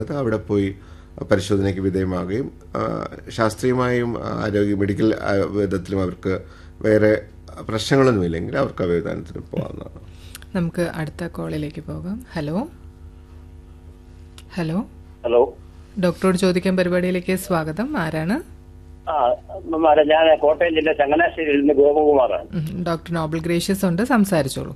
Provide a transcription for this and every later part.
അത് അവിടെ പോയി പരിശോധനയ്ക്ക് വിധേയമാകുകയും ആ, ശാസ്ത്രീയമായും ആരോഗ്യ മെഡിക്കൽ ആ, വിധത്തിലും അവർക്ക് വേറെ പ്രശ്നങ്ങളൊന്നുമില്ലെങ്കിൽ അവർക്ക് അവയവദാനത്തിന് പോകാവുന്നതാണ് നമുക്ക് അടുത്ത കോളിലേക്ക് പോകാം ഹലോ ഹലോ ഹലോ ഡോക്ടറോട് ചോദിക്കാൻ പരിപാടിയിലേക്ക് സ്വാഗതം ആരാണ് ആ മാഡം ഞാൻ കോട്ടയം ജില്ല ചങ്ങനാശ്ശേരിയിൽ നിന്ന് ഗോപകുമാറാണ് ഉം, ഡോക്ടർ നോബൽ ഗ്രേഷ്യസ് ഉണ്ട് സംസാരിച്ചോളൂ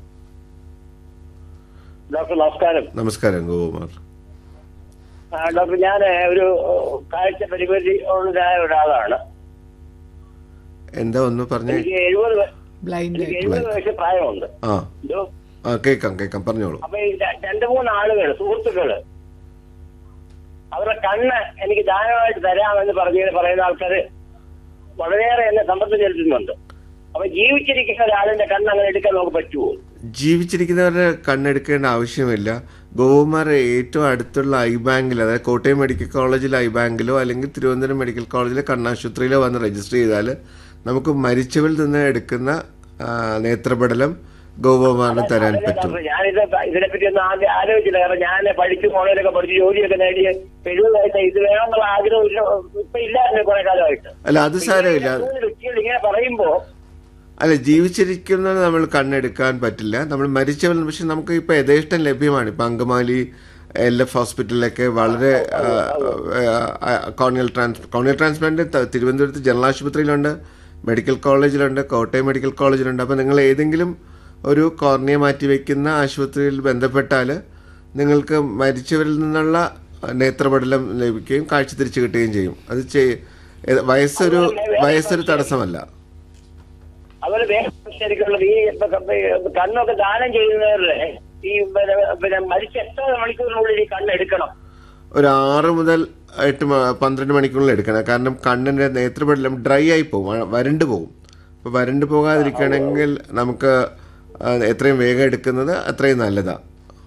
ഡോക്ടർ നമസ്കാരം നമസ്കാരം ഗോകുമാർ ആ, ഡോക്ടർ ഞാൻ ഒരു ഏഹ്, കാഴ്ച പരിമിതി ഉള്ളതായ ഒരാളാണ് എന്താ ഒന്ന് പറഞ്ഞേ എനിക്ക് എഴുപത് വയ- ബ്ലൈൻഡ് എനിക്ക് എഴുപത് വയസ്സ് പ്രായമുണ്ട് ആ ഇത് ആ കേൾക്കാം കേൾക്കാം പറഞ്ഞോളൂ അപ്പൊ ഈ ര- രണ്ട് മൂന്ന് ആളുകൾ സുഹൃത്തുക്കള് അവരുടെ കണ്ണ് എനിക്ക് ദാനമായിട്ട് തരാമെന്ന് പറഞ്ഞ് പറയുന്ന ആൾക്കാര് വളരെയേറെ എന്നെ സമ്പത്ത് ചെലുത്തുന്നുണ്ട് അപ്പൊ ജീവിച്ചിരിക്കുന്ന ഒരാളിന്റെ കണ്ണ് അങ്ങനെ എടുക്കാൻ നമുക്ക് പറ്റുമോ ജീവിച്ചിരിക്കുന്നവരുടെ കണ്ണെടുക്കേണ്ട ആവശ്യമില്ല ഗോകുമാർ ഏറ്റവും അടുത്തുള്ള ഐ ബാങ്കിൽ അതായത് കോട്ടയം മെഡിക്കൽ കോളേജിലെ ഐ ബാങ്കിലോ അല്ലെങ്കിൽ തിരുവനന്തപുരം മെഡിക്കൽ കോളേജിലെ കണ്ണാശുപത്രിയിലോ വന്ന് രജിസ്റ്റർ ചെയ്താൽ നമുക്ക് മരിച്ചവരിൽ നിന്ന് എടുക്കുന്ന ആ, നേത്രപടലം ഗോകുമാറിന് തരാൻ അതെ, പറ്റും ഡോക്ടർ, ഞാനിത് ഇതിനെപ്പറ്റി ഒന്നും ആദ്യം ആലോചിച്ചില്ല കാരണം ഞാൻ പഠിച്ചു കോളേജൊക്കെ പഠിച്ച് ജോലിയൊക്കെ നേടി എഴുപത് വയസ്സായി ഇത് വേണമെന്നുള്ള ആഗ്രഹം ഇല്ല ഇപ്പൊ ഇല്ലായിരുന്നു കുറെ കാലമായിട്ട് അല്ല അത് സാരമില്ല മൂന്ന് വ്യക്തികൾ ഇങ്ങനെ പറയുമ്പോ അല്ല ജീവിച്ചിരിക്കുന്നത് നമ്മൾ കണ്ണെടുക്കാൻ പറ്റില്ല നമ്മൾ മരിച്ചവർ പക്ഷെ നമുക്ക് ഇപ്പൊ യഥേഷ്ടം ലഭ്യമാണ് ഇപ്പൊ അങ്കമാലി എൽ എഫ് ഹോസ്പിറ്റലിലൊക്കെ വളരെ കോർണിയൽ ട്രാൻസ് കോർണിയൽ ട്രാൻസ്പ്ലാന്റ് ത- തിരുവനന്തപുരത്ത് ജനറൽ ആശുപത്രിയിലുണ്ട് മെഡിക്കൽ കോളേജിലുണ്ട് കോട്ടയം മെഡിക്കൽ കോളേജിലുണ്ട് അപ്പോൾ നിങ്ങൾ ഏതെങ്കിലും ഒരു കോർണിയ മാറ്റി വയ്ക്കുന്ന ആശുപത്രിയിൽ ബന്ധപ്പെട്ടാൽ നിങ്ങൾക്ക് മരിച്ചവരിൽ നിന്നുള്ള നേത്രപടലം ലഭിക്കുകയും കാഴ്ച തിരിച്ചു കിട്ടുകയും ചെയ്യും അത് ചെയ്- ഏ- വയസ്സൊരു വയസ്സൊരു തടസ്സമല്ല അതുപോലെ വേറെ ശരിക്കുള്ളത് ഈ ഇപ്പൊ ക- കണ്ണൊക്കെ ദാനം ചെയ്യുന്നവരുടെ ഈ പിന്നെ പിന്നെ മരിച്ച എത്ര മണിക്കൂറിനുള്ളിൽ ഈ കണ്ണ് എടുക്കണം ഒരു ആറ് മുതൽ എട്ട് മ- പന്ത്രണ്ട് മണിക്കൂറിൽ എടുക്കണം കാരണം കണ്ണിന്റെ നേത്രപടലം ഡ്രൈ ആയി പോകും വ- വരണ്ട് പോകും അപ്പോൾ വരണ്ട് പോകാതിരിക്കണമെങ്കിൽ നമുക്ക് ആ, എത്രയും വേഗം എടുക്കുന്നത് അത്രയും നല്ലതാ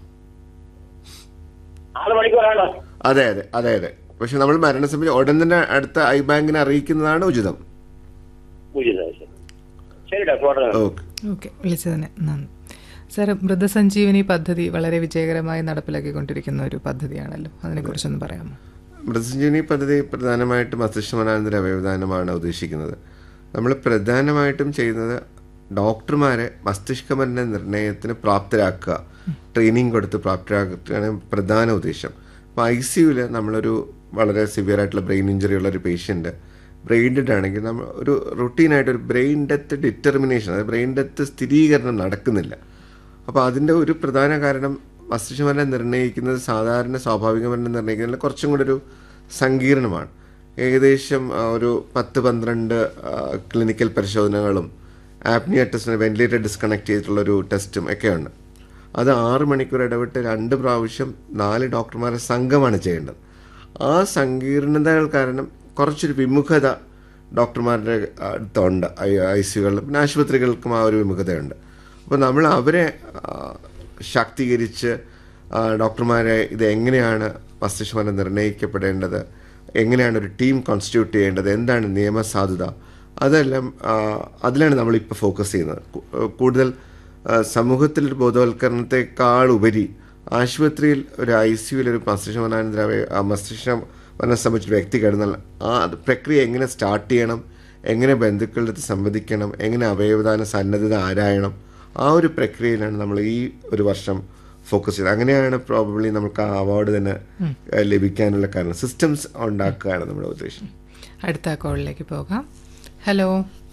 ആറ് മണിക്കൂറാണ് അതെ അതെ അതെ അതെ പക്ഷെ നമ്മൾ മരണസമയം ഉടൻ തന്നെ അടുത്ത ഐ ബാങ്കിനെ അറിയിക്കുന്നതാണ് ഉചിതം ഉചിതം ശരി. ശരി ഡോക്ടർ വളരെ നന്ദി. ഓക്കെ ഓക്കെ വിളിച്ചതിന് നന്ദി സാർ മൃതസഞ്ജീവനി പദ്ധതി വളരെ വിജയകരമായി നടപ്പിലാക്കിക്കൊണ്ടിരിക്കുന്ന ഒരു പദ്ധതിയാണല്ലോ അതിനെക്കുറിച്ചൊന്ന് പറയാമോ മൃതസഞ്ജീവനി പദ്ധതി പ്രധാനമായിട്ടും മസ്തിഷ്കമനാനന്തര അവയവദാനമാണ് ഉദ്ദേശിക്കുന്നത് നമ്മൾ പ്രധാനമായിട്ടും ചെയ്യുന്നത് ഡോക്ടർമാരെ മസ്തിഷ്കമരണ നിർണയത്തിന് പ്രാപ്തരാക്കുക ട്രെയിനിങ് കൊടുത്ത് പ്രാപ്തരാക്കുകയാണ് പ്രധാന ഉദ്ദേശം അപ്പോൾ ഐ സിയുവിൽ നമ്മളൊരു വളരെ സിവിയർ ആയിട്ടുള്ള ബ്രെയിൻ ഇഞ്ചുറി ഉള്ള ഒരു പേഷ്യൻ്റ് ബ്രെയിൻ ഡെഡ് ആണെങ്കിൽ നമ്മൾ ഒരു റുട്ടീനായിട്ട് ഒരു ബ്രെയിൻ ഡെത്ത് ഡിറ്റർമിനേഷൻ അതായത് ബ്രെയിൻ ഡെത്ത് സ്ഥിരീകരണം നടക്കുന്നില്ല അപ്പോൾ അതിൻ്റെ ഒരു പ്രധാന കാരണം മസ്തിഷ്കമരണം നിർണ്ണയിക്കുന്നത് സാധാരണ സ്വാഭാവിക മരണം നിർണ്ണയിക്കുന്നതിൽ കുറച്ചും കൂടെ ഒരു സങ്കീർണമാണ് ഏകദേശം ആ, ഒരു പത്ത് പന്ത്രണ്ട് ആ, ക്ലിനിക്കൽ പരിശോധനകളും ആപ്നിയ ടെസ്റ്റിന് വെന്റിലേറ്റർ ഡിസ്കണക്ട് ചെയ്തിട്ടുള്ള ഒരു ടെസ്റ്റും ഒക്കെയുണ്ട് അത് ആറ് മണിക്കൂർ ഇടവിട്ട് രണ്ട് പ്രാവശ്യം നാല് ഡോക്ടർമാരെ സംഘമാണ് ചെയ്യേണ്ടത് ആ സങ്കീർണതകൾ കാരണം കുറച്ചൊരു വിമുഖത ഡോക്ടർമാരുടെ അടുത്തുണ്ട് ഐ ഐ സികളിലും പിന്നെ ആശുപത്രികൾക്കും ആ ഒരു വിമുഖതയുണ്ട് അപ്പോൾ നമ്മൾ അവരെ ആ, ശാക്തീകരിച്ച് ആ, ഡോക്ടർമാരെ ഇത് എങ്ങനെയാണ് മസ്തിഷ്കമരണം നിർണ്ണയിക്കപ്പെടേണ്ടത് എങ്ങനെയാണ് ഒരു ടീം കോൺസ്റ്റിറ്റ്യൂട്ട് ചെയ്യേണ്ടത് എന്താണ് നിയമസാധുത അതെല്ലാം ആ, അതിലാണ് നമ്മളിപ്പോൾ ഫോക്കസ് ചെയ്യുന്നത് കു- കൂടുതൽ ആ, സമൂഹത്തിൽ ഒരു ബോധവൽക്കരണത്തെക്കാൾ ഉപരി ആശുപത്രിയിൽ ഒരു ഐ സിയുവിൽ ഒരു മസ്തിഷ്കമനാനന്തര മസ്തിഷ്ക മരണം സംബന്ധിച്ച വ്യക്തി കിടന്നാൽ ആ അത് പ്രക്രിയ എങ്ങനെ സ്റ്റാർട്ട് ചെയ്യണം എങ്ങനെ ബന്ധുക്കളുടെ അടുത്ത് സംവദിക്കണം എങ്ങനെ അവയവദാന സന്നദ്ധത ആരായണം ആ ഒരു പ്രക്രിയയിലാണ് നമ്മൾ ഈ ഒരു വർഷം ഫോക്കസ് ചെയ്തത് അങ്ങനെയാണ് പ്രോബബ്ലി നമുക്ക് ആ അവാർഡ് തന്നെ ഏഹ്, ലഭിക്കാനുള്ള കാരണം സിസ്റ്റംസ് ഉണ്ടാക്കുകയാണ് നമ്മുടെ ഉദ്ദേശം അടുത്ത കോളിലേക്ക് പോകാം ഹലോ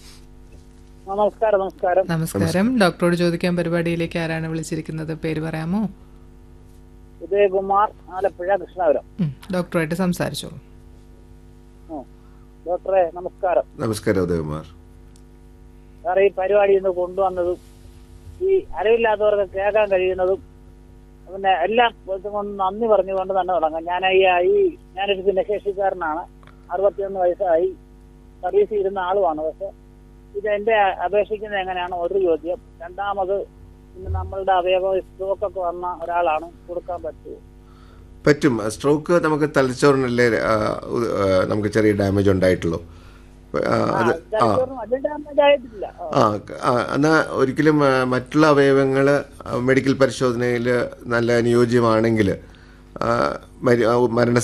നമസ്കാരം നമസ്കാരം നമസ്കാരം ഡോക്ടറോട് ചോദിക്കാൻ പരിപാടിയിലേക്ക് ആരാണ് വിളിച്ചിരിക്കുന്നത് പേര് പറയാമോ ഉദയകുമാർ ആലപ്പുഴ കൃഷ്ണപുരം ഉം, ഡോക്ടറുമായിട്ട് സംസാരിച്ചോളൂ ഉം. ഡോക്ടറെ നമസ്കാരം നമസ്കാരം ഉദയകുമാർ സാറേ ഈ പരിപാടി ഇന്ന് കൊണ്ടുവന്നതും ഈ അറിവില്ലാത്തവർക്ക് കേൾക്കാൻ കഴിയുന്നതും പിന്നെ എല്ലാം കൊണ്ട് നന്ദി പറഞ്ഞുകൊണ്ട് തന്നെ തുടങ്ങാം ഞാൻ ഈ ഈ ഞാനൊരു ഭിന്നശേഷിക്കാരനാണ് അറുപത്തിയൊന്ന് വയസ്സായി സർവീസ് ഇരുന്ന ആളുമാണ് പക്ഷെ ഇത് എന്റെ അപേക്ഷിക്കുന്നത് എങ്ങനെയാണ് ഒരു ചോദ്യം രണ്ടാമത് പിന്നെ നമ്മളുടെ അവയവ സ്ട്രോക്കൊക്കെ വന്ന ഒരാളാണ് കൊടുക്കാൻ പറ്റുമോ പറ്റും സ്ട്രോക്ക് നമുക്ക് തലച്ചോറിനല്ലേ ആ, ഉ- ആ, നമുക്ക് ചെറിയ ഡാമേജ് ഉണ്ടായിട്ടുള്ളൂ ആ, അത് ആ തലച്ചോറിന് വലിയ ഡാമേജ് ആയിട്ടില്ല ആ. ആ ആ, എന്നാ ഒരിക്കലും ആ, മറ്റുള്ള അവയവങ്ങൾ മെഡിക്കൽ പരിശോധനയിൽ നല്ല അനുയോജ്യമാണെങ്കിൽ ആ, മരി- ആ, മരണ